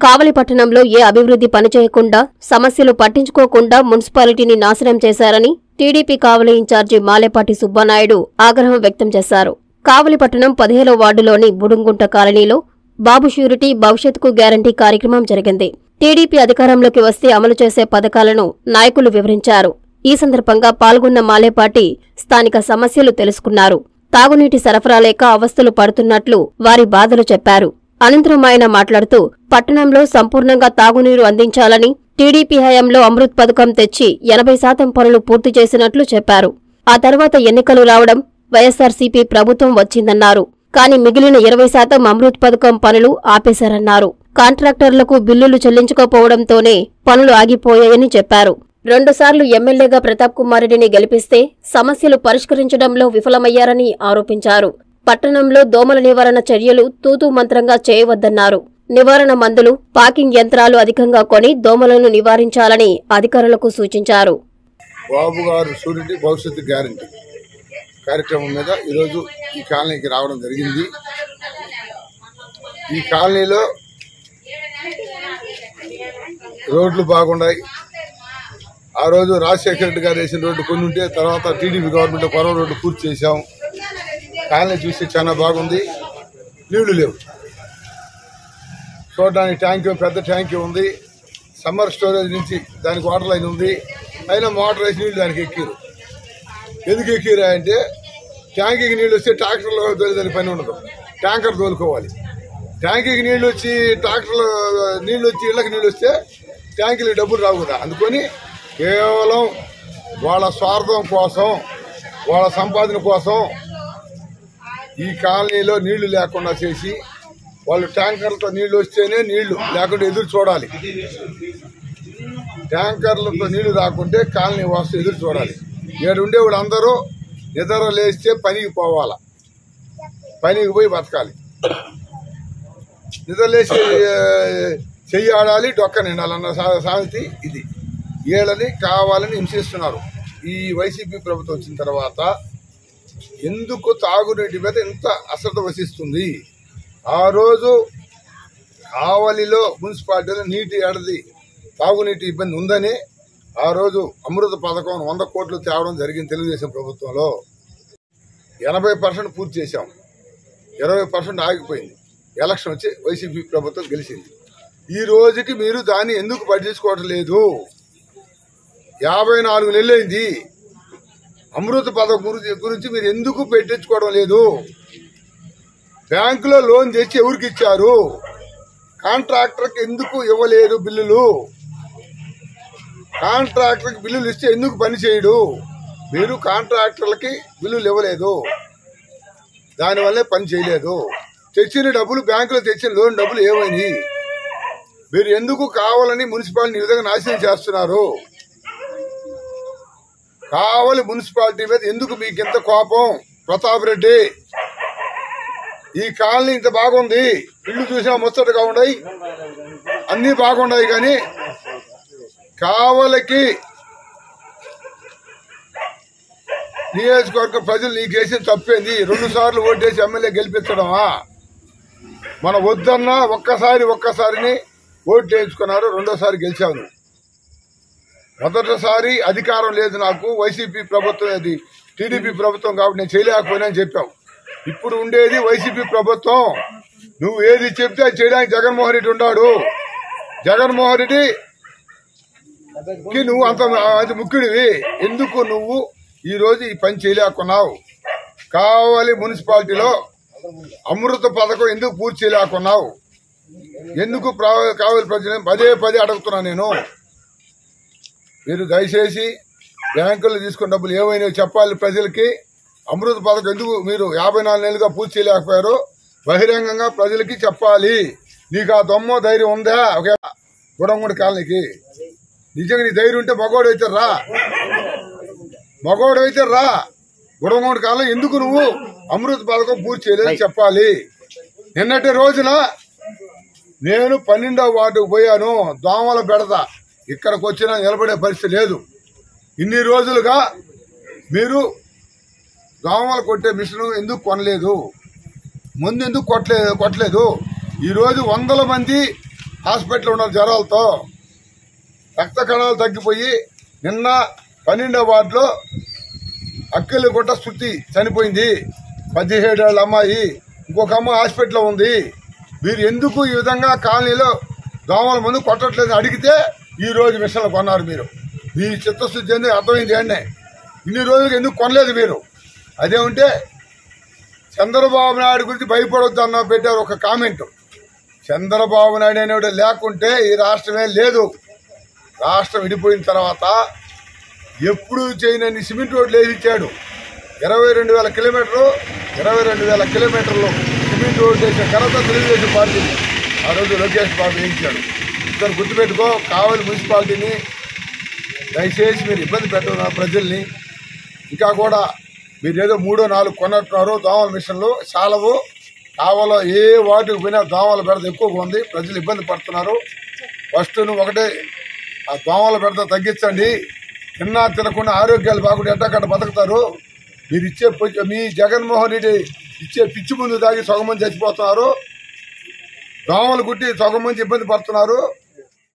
కావలి పట్టణంలో ఏ అభివృద్ధి పనిచేయకుండా సమస్యలు పట్టించుకోకుండా మున్సిపాలిటీని నాశనం చేశారని టీడీపీ కావలి ఇన్ఛార్జి మాలేపాటి సుబ్బానాయుడు ఆగ్రహం వ్యక్తం చేశారు కావలి పట్టణం పదిహేలో వార్డులోని బుడుంగుంట కాలనీలో బాబు ష్యూరిటీ భవిష్యత్తుకు గ్యారంటీ కార్యక్రమం జరిగింది టీడీపీ అధికారంలోకి వస్తే అమలు చేసే పథకాలను నాయకులు వివరించారు ఈ సందర్భంగా పాల్గొన్న మాలేపాటి స్థానిక సమస్యలు తెలుసుకున్నారు తాగునీటి సరఫరా లేక అవస్థలు పడుతున్నట్లు వారి బాధలు చెప్పారు అనంతరం ఆయన మాట్లాడుతూ పట్టణంలో సంపూర్ణంగా తాగునీరు అందించాలని టీడీపీ హయాంలో అమృత్ పథకం తెచ్చి ఎనభై శాతం పనులు పూర్తి చేసినట్లు చెప్పారు ఆ తర్వాత ఎన్నికలు రావడం వైఎస్సార్సీపీ ప్రభుత్వం వచ్చిందన్నారు కానీ మిగిలిన ఇరవై శాతం అమృత్ పథకం పనులు ఆపేశారన్నారు కాంట్రాక్టర్లకు బిల్లులు చెల్లించకపోవడంతోనే పనులు ఆగిపోయాయని చెప్పారు రెండుసార్లు ఎమ్మెల్యేగా ప్రతాప్ కుమార్ రెడ్డిని గెలిపిస్తే సమస్యలు పరిష్కరించడంలో విఫలమయ్యారని ఆరోపించారు పట్టణంలో దోమల నివారణ చర్యలు తూతూ మంత్రంగా చేయవద్దన్నారు నివారణ మందులు పాకింగ్ యంత్రాలు అధికంగా కొని దోమలను నివారించాలని అధికారులకు సూచించారు బాబు గారు షూరిటీ భవిష్యత్తు గ్యారంటీ కార్యక్రమం మీద ఈరోజు ఈ కాలనీకి రావడం జరిగింది ఈ కాలనీలో రోడ్లు బాగున్నాయి ఆ రోజు రాజశేఖర రెడ్డి గారు వేసిన రోడ్డు కొన్ని ఉంటే తర్వాత టీడీపీ గవర్నమెంట్ కొరవ రోడ్డు పూర్తి చేశాం కాలనీ చూస్తే చాలా బాగుంది నీళ్లు లేవు చూడడానికి ట్యాంక్ పెద్ద ట్యాంక్ ఉంది సమ్మర్ స్టోరేజ్ నుంచి దానికి వాటర్ లైన్ ఉంది అయినా మోటార్ వేసి నీళ్లు దానికి ఎక్కిరు ఎందుకు ఎక్కిరా అంటే ట్యాంకీకి నీళ్ళు వస్తే ట్రాక్టర్లో తోలేదాని పని ఉండదు ట్యాంకర్ తోలుకోవాలి ట్యాంకీకి నీళ్ళు వచ్చి ట్రాక్టర్లో నీళ్ళు వచ్చి ఇళ్ళకి నీళ్ళు వస్తే ట్యాంకీలు డబ్బులు రావు కదా అందుకొని కేవలం వాళ్ళ స్వార్థం కోసం వాళ్ళ సంపాదన కోసం ఈ కాలనీలో నీళ్లు లేకుండా చేసి వాళ్ళు ట్యాంకర్లతో నీళ్లు వస్తేనే నీళ్లు లేకుండా ఎదురు చూడాలి ట్యాంకర్లతో నీళ్లు రాకుంటే కాలనీ వాసు ఎదురు చూడాలి ఏడు ఉండేవాడు అందరూ నిద్ర లేస్తే పనికి పోవాలా పనికి పోయి బతకాలి నిద్ర లేచి ఆ, చెయ్యి ఆడాలి డొక్క నిండాలన్న సా- సామెతి ఇది వీళ్ళని కావాలని హింసిస్తున్నారు ఈ వైసీపీ ప్రభుత్వం వచ్చిన తర్వాత ఎందుకు తాగునీటి మీద ఇంత అశ్రద్ధ వసిస్తుంది ఆ రోజు ఆవలిలో మున్సిపాలిటీలో నీటి ఎడది తాగునీటి ఇబ్బంది ఉందని ఆ రోజు అమృత పథకం వంద కోట్లు తేవడం జరిగింది తెలుగుదేశం ప్రభుత్వంలో ఎనభై పర్సెంట్ పూర్తి చేశాం ఇరవై పర్సెంట్ ఆగిపోయింది ఎలక్షన్ వచ్చి వైసీపీ ప్రభుత్వం గెలిచింది ఈ రోజుకి మీరు దాన్ని ఎందుకు పట్టించుకోవటం లేదు యాభై నాలుగు నెలలైంది అమృత పథకం గురించి గురించి మీరు ఎందుకు పెట్టించుకోవడం లేదు బ్యాంకులో లోన్ తెచ్చి ఎవరికి ఇచ్చారు కాంట్రాక్టర్కి ఎందుకు ఇవ్వలేదు బిల్లులు కాంట్రాక్టర్కి బిల్లులు ఇస్తే ఎందుకు పని చేయడు మీరు కాంట్రాక్టర్లకి బిల్లులు ఇవ్వలేదు దానివల్లే పని చేయలేదు తెచ్చిన డబ్బులు బ్యాంకులో తెచ్చిన లోన్ డబ్బులు ఏమైనాయి మీరు ఎందుకు కావాలని మున్సిపాలిటీ ఈ విధంగా నాశనం చేస్తున్నారు కావలి మున్సిపాలిటీ మీద ఎందుకు మీకు ఇంత కోపం ప్రతాప్ రెడ్డి ఈ కాలనీ ఇంత బాగుంది ఇల్లు చూసినా ముచ్చటగా ఉన్నాయి అన్ని బాగున్నాయి కానీ కావలికి నియోజకవర్గ ప్రజలు నీకు వేసిన తప్పేంది రెండు సార్లు ఓటేసి ఎమ్మెల్యే గెలిపించడమా మన వద్దన్నా ఒక్కసారి ఒక్కసారిని ఓటు వేయించుకున్నారు రెండోసారి గెలిచావు నువ్వు. మొదటిసారి అధికారం లేదు నాకు వైసీపీ ప్రభుత్వం అది టీడీపీ ప్రభుత్వం కాబట్టి నేను చేయలేకపోయినా అని చెప్పావు ఇప్పుడు ఉండేది వైసీపీ ప్రభుత్వం నువ్వు ఏది చెప్తే అది చేయడానికి జగన్మోహన్ రెడ్డి ఉన్నాడు జగన్మోహన్ రెడ్డి కి నువ్వు అంత అది ముఖ్యుడివి ఎందుకు నువ్వు ఈ రోజు ఈ పని చేయలేకున్నావు కావాలి మున్సిపాలిటీలో అమృత పథకం ఎందుకు పూర్తి చేయలేకున్నావు ఎందుకు ప్రా- కావాలి ప్రజలు పదే పదే అడుగుతున్నా నేను మీరు దయచేసి బ్యాంకులు తీసుకున్న డబ్బులు ఏమైనా చెప్పాలి ప్రజలకి అమృత పథకం ఎందుకు మీరు యాభై నాలుగు నెలలుగా పూర్తి చేయలేకపోయారు బహిరంగంగా ప్రజలకి చెప్పాలి నీకు ఆ దొమ్మ ధైర్యం ఉందా ఒక గుడంగుడి కాలనీకి నిజంగా నీ ధైర్యం ఉంటే మగవాడు అయితే రా మగవాడు అయితే రా గుడంగుడి కాలం ఎందుకు నువ్వు అమృత పథకం పూర్తి చేయలేదని చెప్పాలి నిన్నటి రోజున నేను పన్నెండవ వార్డుకు పోయాను దోమల బెడద ఇక్కడికి వచ్చినా నిలబడే పరిస్థితి లేదు ఇన్ని రోజులుగా మీరు దోమలు కొట్టే మిషన్ ఎందుకు కొనలేదు ముందు ఎందుకు కొట్టలేదు కొట్టలేదు ఈరోజు వందల మంది హాస్పిటల్ ఉన్నారు జ్వరాలతో రక్త కణాలు తగ్గిపోయి నిన్న పన్నెండో వార్డులో అక్కిలిగుంట శృతి చనిపోయింది పదిహేడేళ్ల అమ్మాయి ఇంకొక అమ్మాయి హాస్పిటల్లో ఉంది మీరు ఎందుకు ఈ విధంగా కాలనీలో దోమల మందు కొట్టట్లేదు అడిగితే ఈ రోజు మిషన్లు కొన్నారు మీరు మీ చిత్తశుద్ధి ఎందుకు అర్థమైంది అండి ఇన్ని రోజులకు ఎందుకు కొనలేదు మీరు అదే ఉంటే చంద్రబాబు నాయుడు గురించి భయపడొద్దు అన్న పెట్టారు ఒక కామెంట్ చంద్రబాబు నాయుడు అనేవాడు లేకుంటే ఈ రాష్ట్రమే లేదు రాష్ట్రం విడిపోయిన తర్వాత ఎప్పుడు చేయనని సిమెంట్ రోడ్లు వేసి ఇచ్చాడు ఇరవై రెండు వేల కిలోమీటర్లు ఇరవై రెండు వేల కిలోమీటర్లు సిమెంట్ రోడ్లు వేసిన ఘనత తెలుగుదేశం పార్టీ ఆ రోజు లోకేష్ బాబు వేయించాడు ఇక్కడ గుర్తుపెట్టుకో కావలి మున్సిపాలిటీని దయచేసి మీరు ఇబ్బంది పెట్టడం ప్రజల్ని ఇంకా కూడా మీరు ఏదో మూడో నాలుగు కొన్నట్టున్నారు దోమల మిషన్లు చాలవు కావాలో ఏ వాటికి పోయినా దోమల బెడత ఎక్కువగా ఉంది ప్రజలు ఇబ్బంది పడుతున్నారు ఫస్ట్ నువ్వు ఒకటే ఆ దోమల బెడత తగ్గించండి తిన్నా తినకుండా ఆరోగ్యాలు బాగుండి ఎట్టకట్ట బతుకుతారు మీరు ఇచ్చే పొ- మీ జగన్మోహన్ రెడ్డి ఇచ్చే పిచ్చి ముందు తాగి సగం మంది చచ్చిపోతున్నారు దోమలు కుట్టి సగం మంది ఇబ్బంది పడుతున్నారు